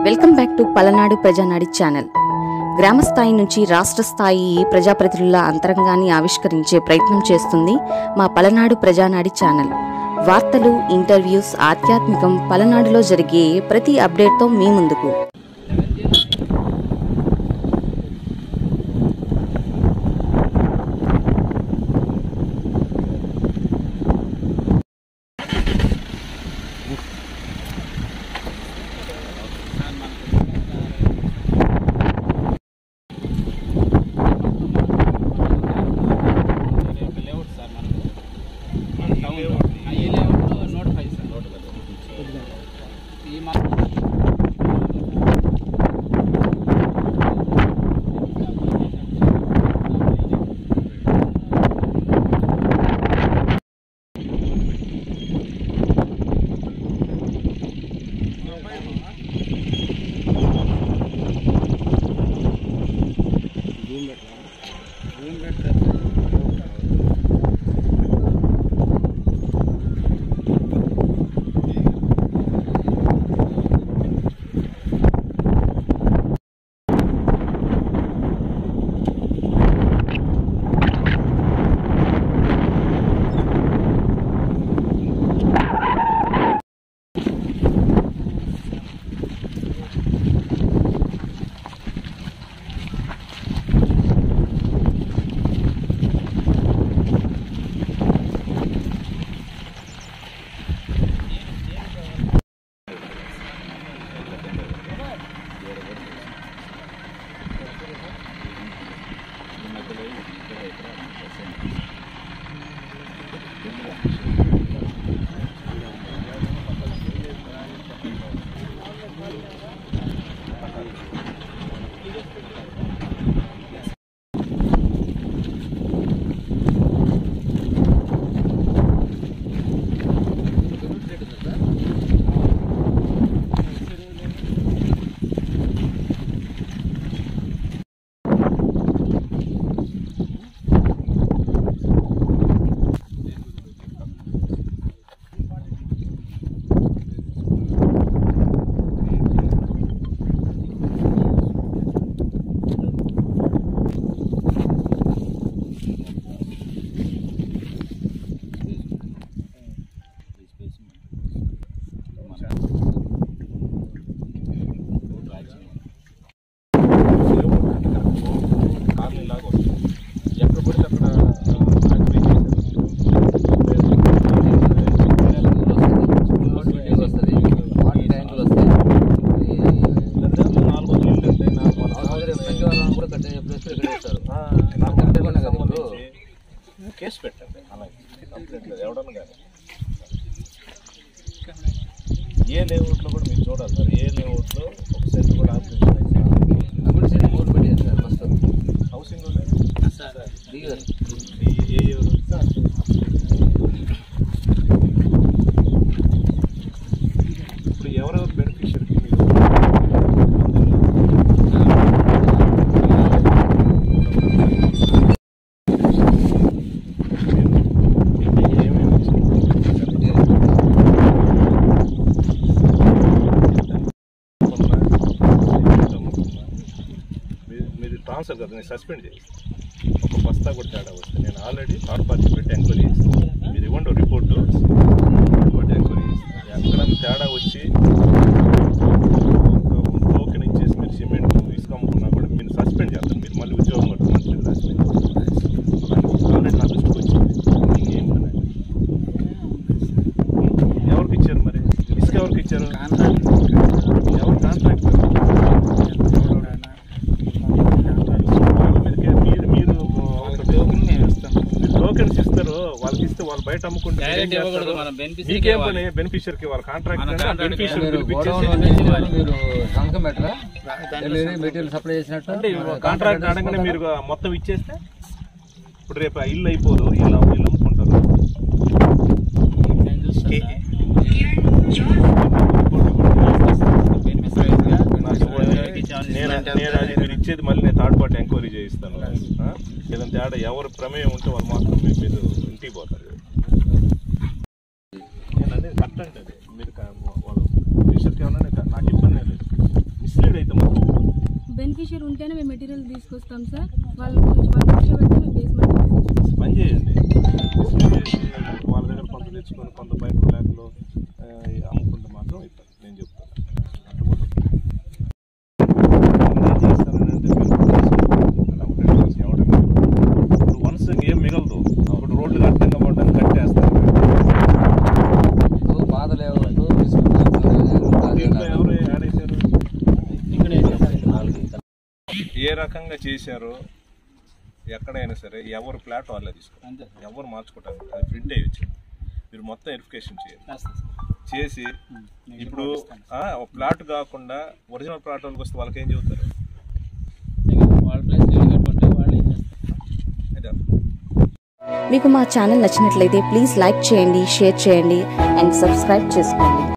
Welcome back to Palnadu Prajanadi channel గ్రామ స్థాయి నుంచి రాష్ట్ర స్థాయి ప్రజాప్రతినిధుల అంతరంగాన్ని ఆవిష్కరించే ప్రయత్నం చేస్తుంది మా పలనాడు ప్రజానాడి ఛానల్ వార్తలు ఇంటర్వ్యూస్ ఆధ్యాత్మికం పలనాడులో జరిగే ప్రతి అప్డేట్తో మీ ముందుకు కేసు పెట్టండి అలాగే కంప్లైంట్ లేదు ఎవడన్నా కానీ ఏ లేఅవుట్లో కూడా మీరు చూడాలి మరి ఏ లేఅవుట్లో ఒక సెట్ కూడా ఆపరేషన్ అయితే హౌసింగ్ ఏ ఏ ఎవరు? ఇప్పుడు ఎవరెవరు బెనిఫిషియరీకి మీరు ఏమేమి మీది ట్రాన్స్ఫర్ కదా నేను సస్పెండ్ చేస్తాను ఒక బస్తా కూడా తేడా వస్తే నేను ఆల్రెడీ థర్డ్ పార్టీ పెట్టి ఎంక్వైరీ చేస్తాను మీరు ఇవ్వండి రిపోర్ట్ థర్డ్ పార్టీ ఎంక్వైరీ చేస్తాను ఎక్కడ తేడా వచ్చి టోకెన్ ఇచ్చేసి మీరు సిమెంట్ ఇసుక అమ్ముకున్నా కూడా మీరు సస్పెండ్ చేస్తాను మీరు మళ్ళీ ఉద్యోగం కూడా మంచిది సస్పెండ్ ఆల్రెడీ నా దృష్టికి వచ్చింది ఇంకేం పని ఎవరికి ఇచ్చారు మరి ఇసుక ఎవరికి ఇచ్చారు ఎవరు కాంట్రాక్ట్ వాళ్ళ మీదకే మీరు మీరు ఒక టోకెన్స్ ఇస్తారు వాళ్ళకి ఇస్తే వాళ్ళు బయట అమ్ముకుంటే మీరేం డైరెక్ట్ ఇవ్వకూడదు చేస్తారు? మనం బెనిఫిషియరీ మీకేం పని బెనిఫిషియర్కి వాళ్ళ మన కాంట్రాక్ట్ contract బెనిఫిషియర్ మీరు పిలిపించేసి మీరు సంతకం పెట్టరా డెలివరీ మెటీరియల్ సప్లై చేసినట్టు అంటే కాంట్రాక్ట్ అడగనే మీరు మొత్తం ఇచ్చేస్తే ఇప్పుడు రేపు ఆ ఇల్లు అయిపోదు ఇలా ఇల్లు అమ్ముకుంటారు నేను నేను అది మీరు ఇచ్చేది మళ్ళీ నేను థర్డ్ పార్టీ ఎంక్వైరీ చేయిస్తాను ఆ? ఏదైనా తేడా ఎవరు ప్రమేయం ఉంటే వాళ్ళు మాత్రం మీ మీద ఇంటికి పోతారు నేను అనేది కరెక్ట్ అంటే అది మీరు కా- వాళ్ళు టీషర్ట్ ఏమన్నా నాకు ఇబ్బంది లేదు దగ్గర ఉంటేనే మేము మెటీరియల్ తీసుకొస్తాం సార్ వాళ్ళు కొంచెం వాళ్ళు కూర్చోబెట్టి మేము బేస్మెంట్ పని చేయండి డిస్ట్రిబ్యూట్ చేసి వాళ్ళ దగ్గర కొంత తెచ్చుకొని కొంత బయట బ్లాక్లో అమ్ముకుంటే మాత్రం ఇట్లా నేను చెప్తాను అట్టుకోవద్దు. ఏం చేస్తారనంటే మీరు అప్డేట్ చేసి ఎవడన్నా ఇప్పుడు వన్స్ ఏం మిగలదు అప్పుడు రోడ్లు అడ్డంగా పడ్డానికి కట్టేస్తారు ఇప్పుడు పాత లేవట్టు బిస్కెట్ దీంట్లో ఎవరు యాడ్ చేశారు ఏ రకంగా చేశారో ఎక్కడైనా సరే ఎవరు ప్లాట్ వాళ్ళే తీసుకోవాలి ఎవరు మార్చుకోవటానికి అది ప్రింట్ అయ్యొచ్చు మీరు మొత్తం వెరిఫికేషన్ చేయాలి చేసి ఇప్పుడు ఆ, ఒక ప్లాట్ కాకుండా ఒరిజినల్ ప్లాట్ వాళ్ళకి వస్తే వాళ్ళకి ఏం చెబుతారు వాళ్ళ ప్లేస్ కట్టుకుంటే వాళ్ళు ఏం చేస్తారు అదే మీకు మా ఛానల్ నచ్చినట్లయితే ప్లీజ్ లైక్ చేయండి షేర్ చేయండి అండ్ సబ్స్క్రైబ్ చేసుకోండి